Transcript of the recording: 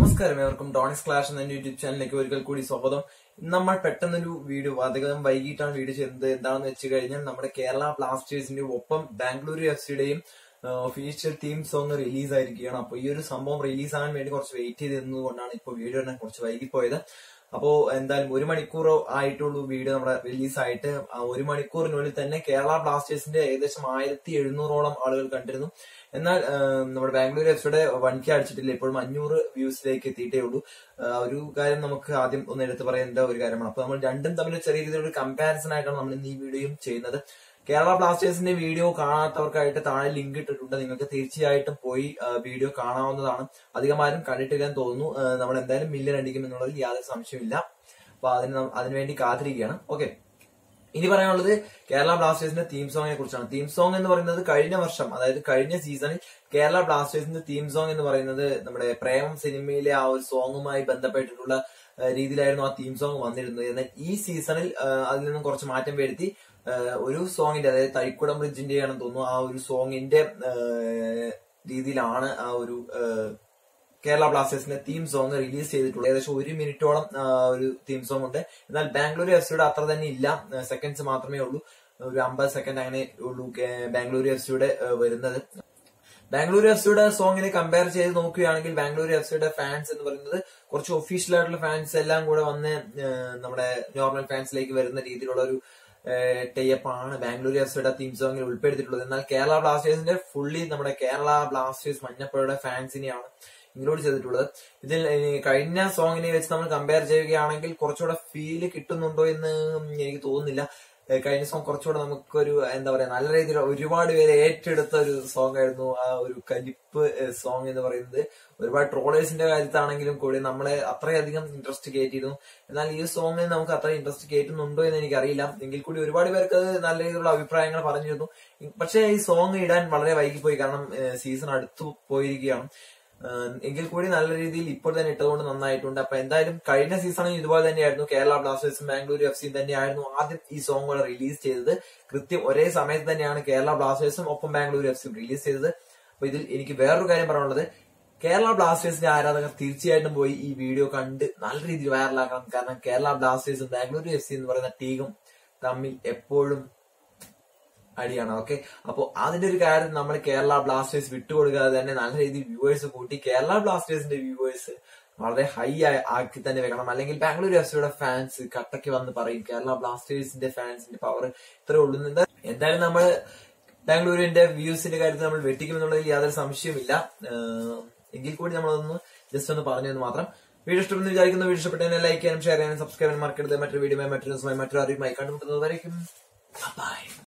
നമസ്കാരം ഏവർക്കും ഡോണിക്സ് ക്ലാഷ് എന്ന യൂട്യൂബ് ചാനലിലേക്ക് ഒരിക്കൽ കൂടി സ്വാഗതം ഇന്ന് നമ്മൾ പെട്ടെന്നൊരു വീഡിയോ അധികം വൈകിട്ടാണ് വീഡിയോ ചെയ്യുന്നത് എന്താണെന്ന് വെച്ച് കഴിഞ്ഞാൽ നമ്മുടെ കേരള ബ്ലാസ്റ്റേഴ്സിന്റെ ഒപ്പം ബാംഗ്ലൂരു എഫ് സിയുടെയും ഒഫീഷ്യൽ തീം സോങ് റിലീസ് ആയിരിക്കുകയാണ് അപ്പൊ ഈ ഒരു സംഭവം റിലീസ് ആകാൻ വേണ്ടി കുറച്ച് വെയിറ്റ് ചെയ്തിരുന്നതുകൊണ്ടാണ് ഇപ്പോൾ വീഡിയോ തന്നെ കുറച്ച് വൈകിപ്പോയത് അപ്പോ എന്തായാലും ഒരു മണിക്കൂർ ആയിട്ടുള്ളൂ വീഡിയോ നമ്മുടെ റിലീസ് ആയിട്ട് ആ ഒരു മണിക്കൂറിനുള്ളിൽ തന്നെ കേരള ബ്ലാസ്റ്റേഴ്സിന്റെ ഏകദേശം ആയിരത്തി എഴുന്നൂറോളം ആളുകൾ കണ്ടിരുന്നു എന്നാൽ ആ, നമ്മുടെ ബാംഗ്ലൂർ എഫ് സിയുടെ വൺ കെ അടിച്ചിട്ടില്ല ഇപ്പോഴും അഞ്ഞൂറ് വ്യൂസിലേക്ക് എത്തിയിട്ടേ ഉള്ളൂ ആ, ഒരു കാര്യം നമുക്ക് ആദ്യം ഒന്ന് എടുത്ത് പറയേണ്ട ഒരു കാര്യമാണ് അപ്പൊ നമ്മൾ രണ്ടും തമ്മിൽ ചെറിയ രീതിയിലുള്ള കമ്പാരിസൺ ആയിട്ടാണ് നമ്മൾ ഇന്ന് ഈ വീഡിയോയും ചെയ്യുന്നത് കേരള ബ്ലാസ്റ്റേഴ്സിന്റെ വീഡിയോ കാണാത്തവർക്കായിട്ട് താഴെ ലിങ്ക് ഇട്ടിട്ടുണ്ട് നിങ്ങൾക്ക് തീർച്ചയായിട്ടും പോയി ആ, വീഡിയോ കാണാവുന്നതാണ് അധികം ആരും കണ്ടിട്ടില്ലെന്ന് തോന്നുന്നു ആ, നമ്മൾ എന്തായാലും മില്യൺ അടിക്കും എന്നുള്ളതിൽ യാതൊരു സംശയമില്ല അപ്പൊ അതിന് നം- അതിനുവേണ്ടി കാത്തിരിക്കുകയാണ് ഓക്കെ ഇനി പറയാനുള്ളത് കേരള ബ്ലാസ്റ്റേഴ്സിന്റെ തീം സോങ്ങിനെ കുറിച്ചാണ് തീം സോങ് എന്ന് പറയുന്നത് കഴിഞ്ഞ വർഷം അതായത് കഴിഞ്ഞ സീസണിൽ കേരള ബ്ലാസ്റ്റേഴ്സിന്റെ തീം സോങ് എന്ന് പറയുന്നത് നമ്മുടെ പ്രേമം സിനിമയിലെ ആ ഒരു സോങ്ങുമായി ബന്ധപ്പെട്ടിട്ടുള്ള ആ, രീതിയിലായിരുന്നു ആ തീം സോങ് വന്നിരുന്നത് എന്നാൽ ഈ സീസണിൽ ആ, അതിൽ നിന്നും കുറച്ച് മാറ്റം വരുത്തി ആ, ഒരു സോങ്ങിന്റെ അതായത് തൈക്കുടം ബ്രിഡ്ജിന്റെ ആണെന്ന് തോന്നുന്നു ആ ഒരു സോങ്ങിന്റെ ആ, രീതിയിലാണ് ആ ഒരു ആ, കേരള ബ്ലാസ്റ്റേഴ്സിന്റെ തീം സോങ് റിലീസ് ചെയ്തിട്ടുള്ളത് ഏകദേശം ഒരു മിനിറ്റോളം ആ, ഒരു തീം സോങ് ഉണ്ട് എന്നാൽ ബാംഗ്ലൂർ എഫ് സിയുടെ അത്ര തന്നെ ഇല്ല സെക്കൻഡ്സ് മാത്രമേ ഉള്ളൂ ഒരു അമ്പത് സെക്കൻഡ് അങ്ങനെ ഉള്ളൂ കേ- ബാംഗ്ലൂർ എഫ് സിയുടെ വരുന്നത് ബാംഗ്ലൂർ എഫ് സിയുടെ സോങ്ങിനെ കമ്പയർ ചെയ്ത് നോക്കുകയാണെങ്കിൽ ബാംഗ്ലൂർ എഫ് സിയുടെ ഫാൻസ് എന്ന് പറയുന്നത് കുറച്ച് ഒഫീഷ്യൽ ആയിട്ടുള്ള ഫാൻസ് എല്ലാം കൂടെ വന്ന് ആ, നമ്മുടെ നോർമൽ ഫാൻസിലേക്ക് വരുന്ന രീതിയിലുള്ള ഒരു ടൈപ്പ് ആണ് ബാംഗ്ലൂർ എഫ് സിയുടെ തീം സോങ്ങിൽ ഉൾപ്പെടുത്തിയിട്ടുള്ളത് എന്നാൽ കേരള ബ്ലാസ്റ്റേഴ്സിന്റെ ഫുള്ളി നമ്മുടെ കേരള ബ്ലാസ്റ്റേഴ്സ് മഞ്ഞപ്പുഴയുടെ ഫാൻസിനെയാണ് ഇൻക്ലൂഡ് ചെയ്തിട്ടുള്ളത് ഇതിൽ ഇനി കഴിഞ്ഞ സോങ്ങിനെ വെച്ച് നമ്മൾ കമ്പയർ ചെയ്യുകയാണെങ്കിൽ കുറച്ചുകൂടെ ഫീല് കിട്ടുന്നുണ്ടോ എന്ന് എനിക്ക് തോന്നുന്നില്ല ഏഹ് കഴിഞ്ഞ സോങ് കുറച്ചുകൂടെ നമുക്കൊരു എന്താ പറയാ നല്ല രീതിയിൽ ഒരുപാട് പേര് ഏറ്റെടുത്ത ഒരു സോങ് ആയിരുന്നു ആ ഒരു കലിപ്പ് സോങ് എന്ന് പറയുന്നത് ഒരുപാട് ട്രോളേഴ്സിന്റെ കാര്യത്താണെങ്കിലും കൂടി നമ്മളെ അത്രയധികം ഇൻട്രസ്റ്റ് കയറ്റിയിരുന്നു എന്നാൽ ഈ സോങ്ങിൽ നമുക്ക് അത്ര ഇൻട്രസ്റ്റ് കയറ്റുന്നുണ്ടോ എന്ന് എനിക്കറിയില്ല എങ്കിൽ കൂടി ഒരുപാട് പേർക്ക് അത് നല്ല രീതിയിലുള്ള അഭിപ്രായങ്ങൾ പറഞ്ഞിരുന്നു പക്ഷേ ഈ സോങ് ഇടാൻ വളരെ വൈകിപ്പോയി കാരണം സീസൺ അടുത്തു പോയിരിക്കുകയാണ് ഏഹ് എങ്കിൽ കൂടി നല്ല രീതിയിൽ ഇപ്പോൾ തന്നെ ഇട്ടതുകൊണ്ട് നന്നായിട്ടുണ്ട് അപ്പൊ എന്തായാലും കഴിഞ്ഞ സീസണിൽ ഇതുപോലെ തന്നെയായിരുന്നു കേരള ബ്ലാസ്റ്റേഴ്സും ബാംഗ്ലൂർ എഫ് സിയും തന്നെയായിരുന്നു ആദ്യം ഈ സോങ്ങുകൾ റിലീസ് ചെയ്തത് കൃത്യം ഒരേ സമയത്ത് തന്നെയാണ് കേരള ബ്ലാസ്റ്റേഴ്സും ഒപ്പം ബാംഗ്ലൂർ എഫ് സിയും റിലീസ് ചെയ്തത് അപ്പൊ ഇതിൽ എനിക്ക് വേറൊരു കാര്യം പറയാനുള്ളത് കേരള ബ്ലാസ്റ്റേഴ്സിന്റെ ആരാധകർ തീർച്ചയായിട്ടും പോയി ഈ വീഡിയോ കണ്ട് നല്ല രീതിയിൽ വൈറലാക്കണം കാരണം കേരള ബ്ലാസ്റ്റേഴ്സും ബാംഗ്ലൂർ എഫ് സി എന്ന് പറയുന്ന ടീമും തമ്മിൽ എപ്പോഴും അടിയാണ് ഓക്കെ അപ്പോ അതിന്റെ ഒരു കാര്യം നമ്മൾ കേരള ബ്ലാസ്റ്റേഴ്സ് വിട്ടുകൊടുക്കാതെ തന്നെ നല്ല രീതിയിൽ വ്യൂവേഴ്സ് കൂട്ടി കേരള ബ്ലാസ്റ്റേഴ്സിന്റെ വ്യൂവേഴ്സ് വളരെ ഹൈ ആക്കി തന്നെ വെക്കണം അല്ലെങ്കിൽ ബാംഗ്ലൂർ എഫ് സിയുടെ ഫാൻസ് കട്ടയ്ക്ക് വന്ന് പറയും കേരള ബ്ലാസ്റ്റേഴ്സിന്റെ ഫാൻസിന്റെ പവർ ഇത്രേ ഉള്ളൂ എന്ന്. എന്തായാലും നമ്മൾ ബാംഗ്ലൂരിന്റെ വ്യൂസിന്റെ കാര്യത്തിൽ നമ്മൾ വെട്ടിക്കുമെന്നുള്ളതിൽ യാതൊരു സംശയവുമില്ല ഏഹ് എങ്കിൽ കൂടി നമ്മളതൊന്ന് ജസ്റ്റ് ഒന്ന് പറഞ്ഞത് മാത്രം വീഡിയോ ഇഷ്ടപ്പെടുന്ന വിചാരിക്കുന്ന വീഡിയോ ഇഷ്ടപ്പെട്ടതിനെ ലൈക്ക് ചെയ്യാനും ഷെയർ ചെയ്യാനും സബ്സ്ക്രൈബ് ചെയ്യാനും മറക്കരുത് മറ്റൊരു വീഡിയോ മറ്റൊരു ദിവസമായി മറ്റൊരു അറിവുമായി കണ്ടുമുട്ടുന്നത് വരയ്ക്കും ബൈ